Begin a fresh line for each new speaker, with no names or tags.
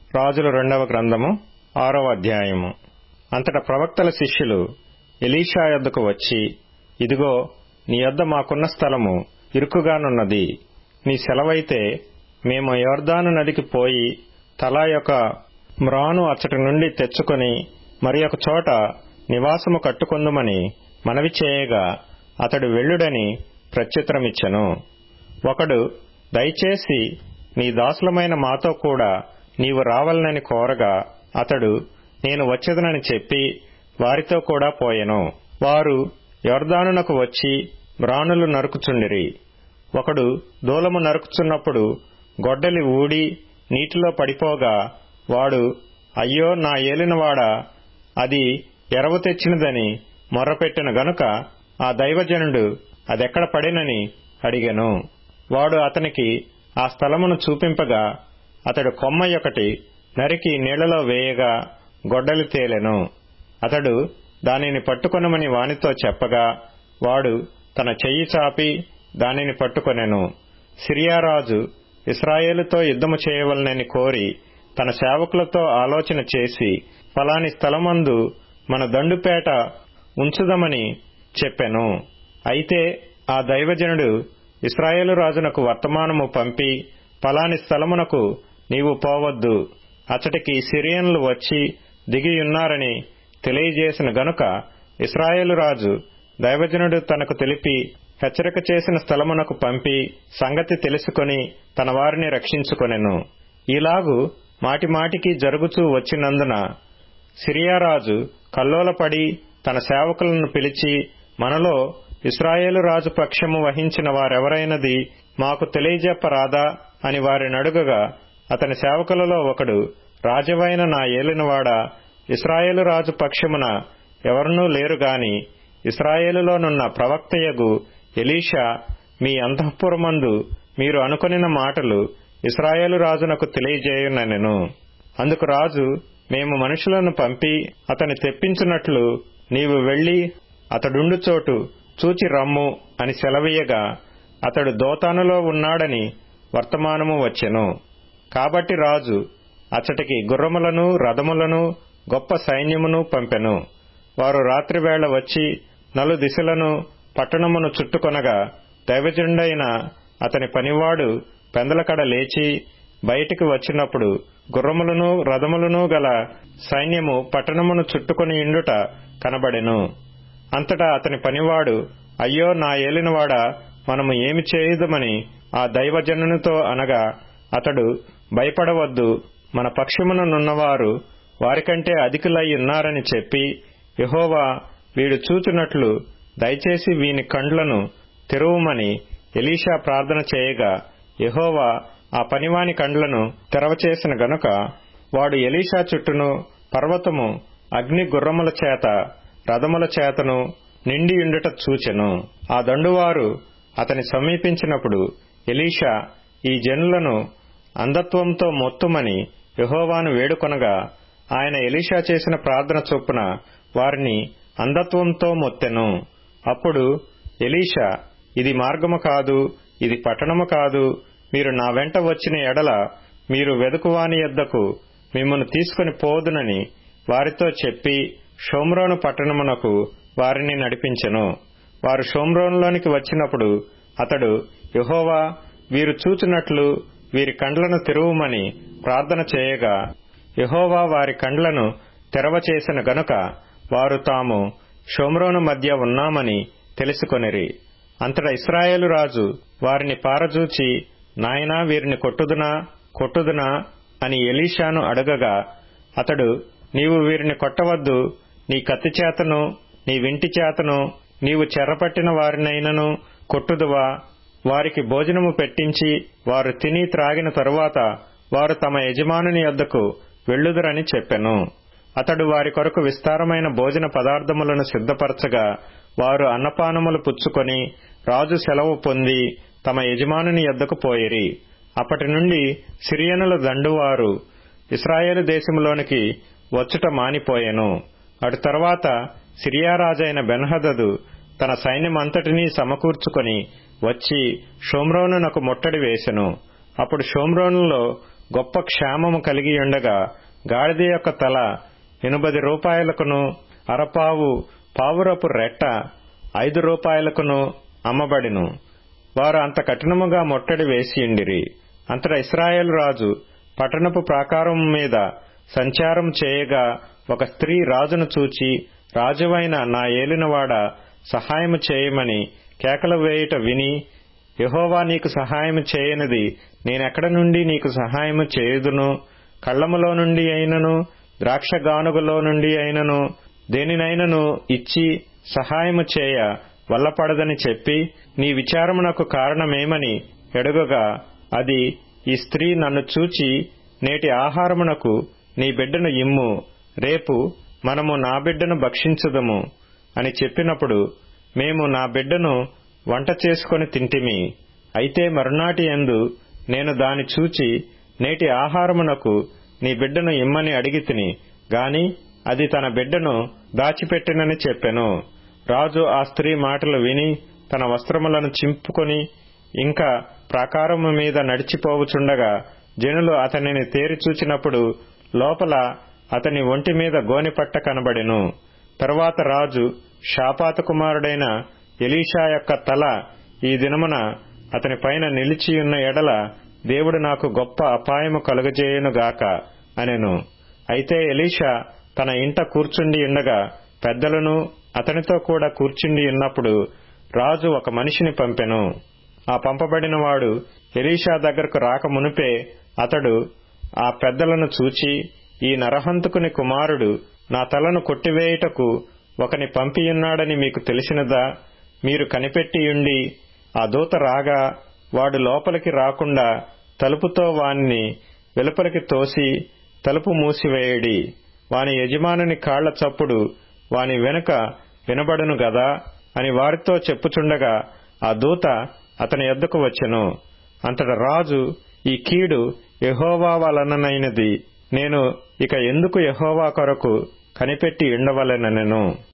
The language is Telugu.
రాజుల రెండవ గ్రంథము ఆరవ అధ్యాయము అంతట ప్రవక్తల శిష్యులు ఎలీషా యొద్దకు వచ్చి ఇదిగో నీ యొద్ద మాకున్న స్థలము ఇరుకుగానున్నది నీ సెలవైతే మేము యోర్దాను నదికి పోయి తలా యొక్క మ్రాను అచ్చటి నుండి తెచ్చుకొని మరి ఒక చోట నివాసము కట్టుకొందుమని మనవి చేయగా అతడు వెళ్ళుడని ప్రత్యుత్తరమిచ్చెను ఒకడు దయచేసి నీ దాసులమైన మాతో కూడా నీవు రావాలనని కోరగా అతడు నేను వచ్చేదనని చెప్పి వారితో కూడా పోయెను వారు యొర్దానునకు వచ్చి మ్రానులు నరుకుచుండిరి ఒకడు దూలము నరుకుచున్నప్పుడు గొడ్డలి ఊడి నీటిలో పడిపోగా వాడు అయ్యో నా ఏలినవాడా అది ఎరవు తెచ్చినదని మొర్రపెట్టిన గనుక ఆ దైవజనుడు అదెక్కడ పడినని అడిగెను వాడు అతనికి ఆ స్థలమును చూపింపగా అతడు కొమ్మ ఒకటి నరికి నీళ్లలో వేయగా గొడ్డలి తేలెను అతడు దానిని పట్టుకొనమని వానితో చెప్పగా వాడు తన చెయ్యి చాపి దానిని పట్టుకొనెను సిరియారాజు ఇస్రాయేలుతో యుద్ధము చేయవలనని కోరి తన సేవకులతో ఆలోచన చేసి ఫలాని స్థలమందు మన దండుపేట ఉంచుదమని చెప్పెను అయితే ఆ దైవజనుడు ఇస్రాయేలు రాజునకు వర్తమానము పంపి ఫలాని స్థలమునకు నీవు పోవద్దు అచ్చటికి సిరియన్లు వచ్చి దిగియున్నారని తెలియజేసిన గనుక ఇస్రాయేలు రాజు దైవజనుడు తనకు తెలిపి హెచ్చరిక చేసిన స్థలమునకు పంపి సంగతి తెలుసుకొని తన వారిని రక్షించుకొనెను ఈలాగు మాటిమాటికి జరుగుచూ వచ్చినందున సిరియారాజు కల్లోలపడి తన సేవకులను పిలిచి మనలో ఇస్రాయేలు రాజు పక్షము వహించిన వారెవరైనది మాకు తెలియజెప్పరాదా అని వారిని అడుగగా అతని సేవకులలో ఒకడు రాజవైన నా ఏలినవాడా ఇస్రాయేలు రాజు పక్షమున ఎవరనూ లేరు గాని ఇస్రాయేలులోనున్న ప్రవక్తయగు ఎలీషా మీ అంతఃపురమందు మీరు అనుకొనిన మాటలు ఇస్రాయేలు రాజునకు తెలియజేయుననెను అందుకు రాజు మేము మనుషులను పంపి అతని తెప్పించున్నట్లు నీవు వెళ్లి అతడుండు చోటు చూచి రమ్ము అని సెలవీయగా అతడు దోతానులో ఉన్నాడని వర్తమానము వచ్చెను కాబట్టి రాజు అచ్చటికి గుర్రములను రథములను గొప్ప సైన్యమును పంపెను వారు రాత్రివేళ వచ్చి నలు దిశలను పట్టణమును చుట్టుకొనగా దైవజుండైన అతని పనివాడు పెందలకడ లేచి బయటికి వచ్చినప్పుడు గుర్రములను రథములను గల సైన్యము పట్టణమును చుట్టుకొని ఇండుట కనబడెను అంతటా అతని పనివాడు అయ్యో నా ఏలినవాడా మనము ఏమి చేయుదమని ఆ దైవజనునితో అనగా అతడు భయపడవద్దు మన పక్షముననున్నవారు వారికంటే అధికులై ఉన్నారని చెప్పి యహోవా వీడు చూచున్నట్లు దయచేసి వీని కండ్లను తెరువుమని ఎలీషా ప్రార్థన చేయగా యహోవా ఆ పనివాని కండ్లను తెరవచేసిన గనుక వాడు ఎలీషా చుట్టూను పర్వతము అగ్ని గుర్రముల చేత రథముల చేతను నిండియుండుట చూచెను ఆ దండువారు అతని సమీపించినప్పుడు ఎలీషా ఈ జనులను అంధత్వంతో మొత్తుమని యహోవాను వేడుకొనగా ఆయన ఎలీషా చేసిన ప్రార్థన చొప్పున వారిని అంధత్వంతో మొత్తెను అప్పుడు ఎలీషా ఇది మార్గము కాదు ఇది పట్టణము కాదు మీరు నా వెంట వచ్చిన ఎడల మీరు వెదుకువాని యొద్దకు మిమ్మను తీసుకుని పోదునని వారితో చెప్పి షోమ్రోను పట్టణమునకు వారిని నడిపించెను వారు షోమ్రోనులోనికి వచ్చినప్పుడు అతడు యహోవా వీరు చూచున్నట్లు వీరి కండ్లను తెరువుమని ప్రార్థన చేయగా యహోవా వారి కండ్లను తెరవచేసిన గనుక వారు తాము షోమ్రోను మధ్య ఉన్నామని తెలుసుకొనిరి అంతటా ఇస్రాయేలు రాజు వారిని పారజూచి నాయనా వీరిని కొట్టుదునా కొట్టుదునా అని ఎలీషాను అడగగా అతడు నీవు వీరిని కొట్టవద్దు నీ కత్తి చేతను నీ వింటి చేతను నీవు చెరపట్టిన వారినైనను కొట్టుదువా వారికి భోజనము పెట్టించి వారు తిని త్రాగిన తరువాత వారు తమ యజమానుని యొద్దకు వెళ్ళుదురని చెప్పెను అతడు వారి కొరకు విస్తారమైన భోజన పదార్థములను సిద్ధపరచగా వారు అన్నపానములు పుచ్చుకొని రాజు సెలవు పొంది తమ యజమానుని యొద్దకు పోయిరి అప్పటి నుండి సిరియనుల దండువారు ఇస్రాయేలు దేశములోనికి వచ్చుట మానిపోయెను అటు తర్వాత సిరియారాజైన బెన్హదదు తన సైన్యమంతటినీ సమకూర్చుకొని వచ్చి షోమ్రోనునకు ముట్టడి వేసెను అప్పుడు షోమ్రోనులో గొప్ప క్షేమము కలిగి ఉండగా గాడిద యొక్క తల ఎనుబది రూపాయలకును అరపావు పావురపు రెట్ట ఐదు రూపాయలకును అమ్మబడిను వారు అంత కఠినముగా ముట్టడి వేసియుండిరి అంతట ఇస్రాయేల్ రాజు పట్టణపు ప్రాకారము మీద సంచారం చేయగా ఒక స్త్రీ రాజును చూచి రాజువైన నా ఏలినవాడ సహాయము చేయమని కేకలు వేయుట విని యహోవా నీకు సహాయము చేయనిది నేనెక్కడ నుండి నీకు సహాయము చేయుదును కళ్ళములో నుండి అయినను ద్రాక్ష గానుగలో నుండి అయినను దేనినైనను ఇచ్చి సహాయము చేయ వల్లపడదని చెప్పి నీ విచారమునకు కారణమేమని ఎడుగగా అది ఈ స్త్రీ నన్ను చూచి నేటి ఆహారమునకు నీ బిడ్డను ఇమ్ము రేపు మనము నా బిడ్డను భక్షించుదము అని చెప్పినప్పుడు మేము నా బిడ్డను వంట చేసుకొని తింటిమి అయితే మరునాటి ఎందు నేను దాని చూచి నేటి ఆహారమునకు నీ బిడ్డను ఇమ్మని అడిగి తిని గాని అది తన బిడ్డను దాచిపెట్టినని చెప్పెను రాజు ఆ స్త్రీ మాటలు విని తన వస్త్రములను చింపుకొని ఇంకా ప్రాకారము మీద నడిచిపోవుచుండగా జనులు అతనిని తేరి చూచినప్పుడు లోపల అతని ఒంటి మీద గోనిపట్ట కనబడెను తరువాత రాజు షాపాత కుమారుడైన ఎలీషా యొక్క తల ఈ దినమున అతని పైన నిలిచియున్న ఎడల దేవుడు నాకు గొప్ప అపాయము కలుగజేయునుగాక అనెను అయితే ఎలీషా తన ఇంట కూర్చుండి ఉండగా పెద్దలను అతనితో కూడా కూర్చుండి ఉన్నప్పుడు రాజు ఒక మనిషిని పంపెను ఆ పంపబడినవాడు ఎలీషా దగ్గరకు రాక మునిపే అతడు ఆ పెద్దలను చూచి ఈ నరహంతుకుని కుమారుడు నా తలను కొట్టివేయుటకు ఒకని పంపియున్నాడని మీకు తెలిసినదా మీరు కనిపెట్టియుండి ఆ దూత రాగా వాడు లోపలికి రాకుండా తలుపుతో వాణ్ణి వెలుపలికి తోసి తలుపు మూసివేయడి వాని యజమానుని కాళ్ల చప్పుడు వాని వెనుక వినబడును గదా అని వారితో చెప్పుచుండగా ఆ దూత అతని ఎద్దకు వచ్చెను అంతట రాజు ఈ కీడు యహోవా వలననైనది నేను ఇక ఎందుకు యహోవా కొరకు కనిపెట్టి ఉండవలెనెను